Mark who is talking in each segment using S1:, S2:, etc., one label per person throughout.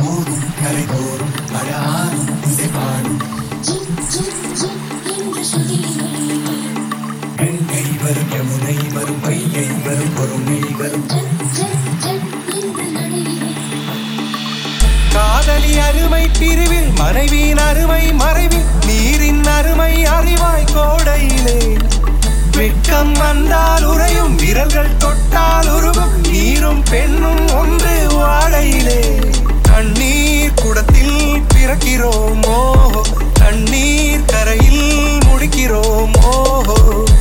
S1: மோதும் கரை தோறும் அழாரும் இசை பாடும்
S2: ஜிப் ஜிப் ஜிப் என்ற சுதியிலே
S1: கங்கை வரும் யமுனை வரும் பையை வரும் பொறுமை வரும்
S2: ஜட் ஜட் ஜட் என்ற நடையிலே
S3: காதலி அருமை பிரிவில் மனைவியின் அருமை மறைவில் நீரின் அருமை அறிவாய் கோடையிலே வெட்கம் வந்தால் உறையும் விரல்கள் தொட்டால் உருகும் நீரும் பெண்ணும் ஒன்று வாடையிலே தண்ணீர் குடத்தில் பிறக்கிறோம் ஓஹோ தண்ணீர் கரையில் முடிக்கிறோம் ஓஹோ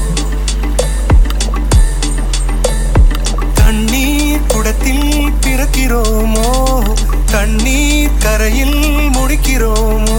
S3: தண்ணீர் குடத்தில் பிறக்கிறோமோ தண்ணீர் கரையில் முடிக்கிறோமோ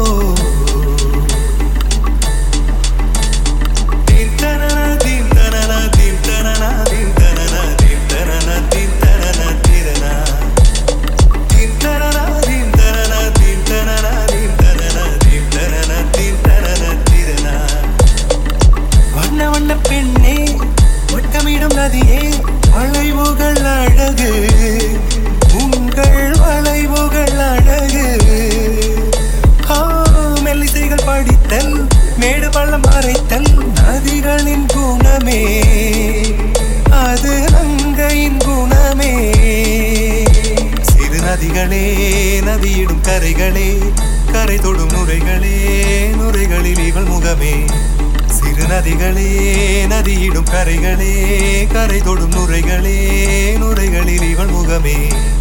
S3: தீம் தனன, தீம் தனன, தீம் தனன, தீம் தனன, தீம் தனன, தீம் தனன, தீரனா. தீம் தனன, தீம் தனன, தீம் தனன, தீம் தனன, தீம் தனன, தீம் தனன, தீரனா. வண்ண வண்ண பெண்ணே வட்டமிடும் நதியே வளைவுகள் அழகு உங்கள் வளைவுகள் அழகு ஆ, மெல்லிசைகள் படித்தல் மேடு பள்ளம் மறைத்தல் நதிகளின் குணமே அது நங்கையின் குணமே சிறு நதிகளே நதியிடும் கரைகளே கரை தொடும் நுரைகளே நுரைகளில் இவள் முகமே சிறு நதிகளே நதியிடும் கரைகளே கரை தொடும் நுரைகளே நுரைகளில் இவள் முகமே